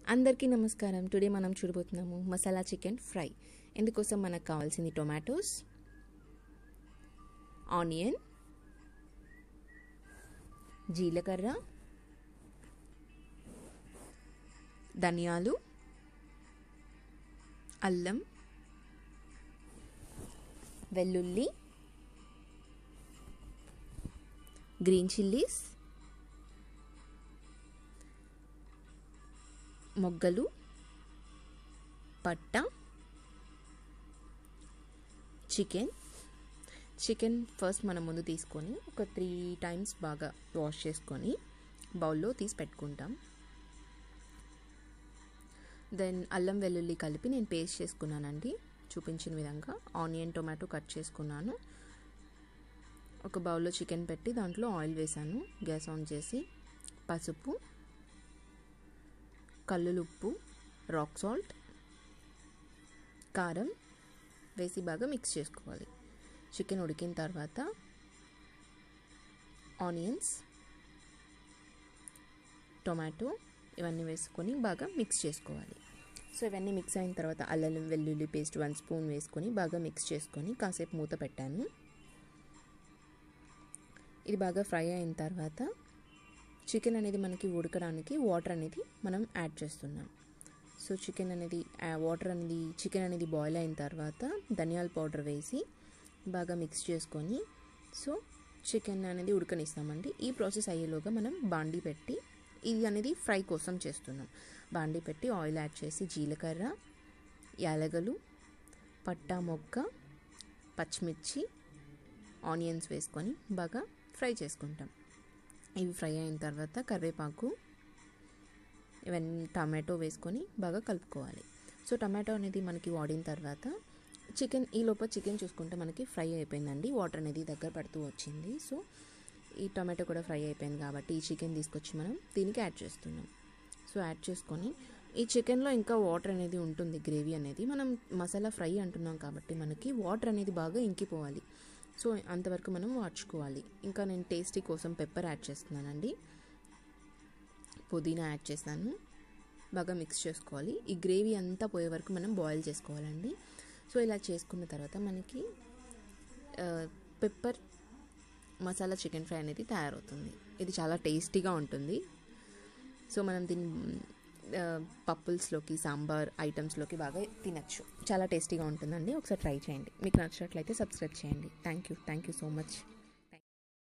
అందరికీ నమస్కారం టుడే మనం చూడబోతున్నాము మసాలా చికెన్ ఫ్రై ఇందుకోసం మనకు కావాల్సింది టొమాటోస్ ఆనియన్ జీలకర్ర ధనియాలు అల్లం వెల్లుల్లి గ్రీన్ చిల్లీస్ మొగ్గలు పట్ట చికెన్ చికెన్ ఫస్ట్ మనం ముందు తీసుకొని ఒక త్రీ టైమ్స్ బాగా వాష్ చేసుకొని బౌల్లో తీసి పెట్టుకుంటాం దెన్ అల్లం వెల్లుల్లి కలిపి నేను పేస్ట్ చేసుకున్నానండి చూపించిన విధంగా ఆనియన్ టొమాటో కట్ చేసుకున్నాను ఒక బౌల్లో చికెన్ పెట్టి దాంట్లో ఆయిల్ వేసాను గ్యాస్ ఆన్ చేసి పసుపు కల్లులుప్పు రాక్ సాల్ట్ కారం వేసి బాగా మిక్స్ చేసుకోవాలి చికెన్ ఉడికిన తర్వాత ఆనియన్స్ టొమాటో ఇవన్నీ వేసుకొని బాగా మిక్స్ చేసుకోవాలి సో ఇవన్నీ మిక్స్ అయిన తర్వాత అల్లం వెల్లుల్లి పేస్ట్ వన్ స్పూన్ వేసుకొని బాగా మిక్స్ చేసుకొని కాసేపు మూత పెట్టాను ఇది బాగా ఫ్రై అయిన తర్వాత చికెన్ అనేది మనకి ఉడకడానికి వాటర్ అనేది మనం యాడ్ చేస్తున్నాం సో చికెన్ అనేది వాటర్ అనేది చికెన్ అనేది బాయిల్ అయిన తర్వాత ధనియాల పౌడర్ వేసి బాగా మిక్స్ చేసుకొని సో చికెన్ అనేది ఉడకనిస్తామండి ఈ ప్రాసెస్ అయ్యేలోగా మనం బాండీ పెట్టి ఇది అనేది ఫ్రై కోసం చేస్తున్నాం బాండీ పెట్టి ఆయిల్ యాడ్ చేసి జీలకర్ర యాలగలు పట్టా మొక్క పచ్చిమిర్చి ఆనియన్స్ వేసుకొని బాగా ఫ్రై చేసుకుంటాం ఇవి ఫ్రై అయిన తర్వాత కరివేపాకు ఇవన్నీ టమాటో వేసుకొని బాగా కలుపుకోవాలి సో టమాటో అనేది మనకి వాడిన తర్వాత చికెన్ ఈ లోపల చికెన్ చూసుకుంటే మనకి ఫ్రై అయిపోయిందండి వాటర్ అనేది దగ్గర పడుతూ వచ్చింది సో ఈ టమాటో కూడా ఫ్రై అయిపోయింది కాబట్టి ఈ చికెన్ తీసుకొచ్చి మనం దీనికి యాడ్ చేస్తున్నాం సో యాడ్ చేసుకొని ఈ చికెన్లో ఇంకా వాటర్ అనేది ఉంటుంది గ్రేవీ అనేది మనం మసాలా ఫ్రై అంటున్నాం కాబట్టి మనకి వాటర్ అనేది బాగా ఇంకిపోవాలి సో అంతవరకు మనం వాడ్చుకోవాలి ఇంకా నేను టేస్టీ కోసం పెప్పర్ యాడ్ చేస్తున్నానండి పుదీనా యాడ్ చేస్తాను బాగా మిక్స్ చేసుకోవాలి ఈ గ్రేవీ అంతా పోయే వరకు మనం బాయిల్ చేసుకోవాలండి సో ఇలా చేసుకున్న తర్వాత మనకి పెప్పర్ మసాలా చికెన్ ఫ్రై అనేది తయారవుతుంది ఇది చాలా టేస్టీగా ఉంటుంది సో మనం దీన్ని పప్పుల్స్లోకి సాంబార్ ఐటమ్స్లోకి బాగా తినచ్చు చాలా టేస్టీగా ఉంటుందండి ఒకసారి ట్రై చేయండి మీకు నచ్చినట్లయితే సబ్స్క్రైబ్ చేయండి thank you thank you so much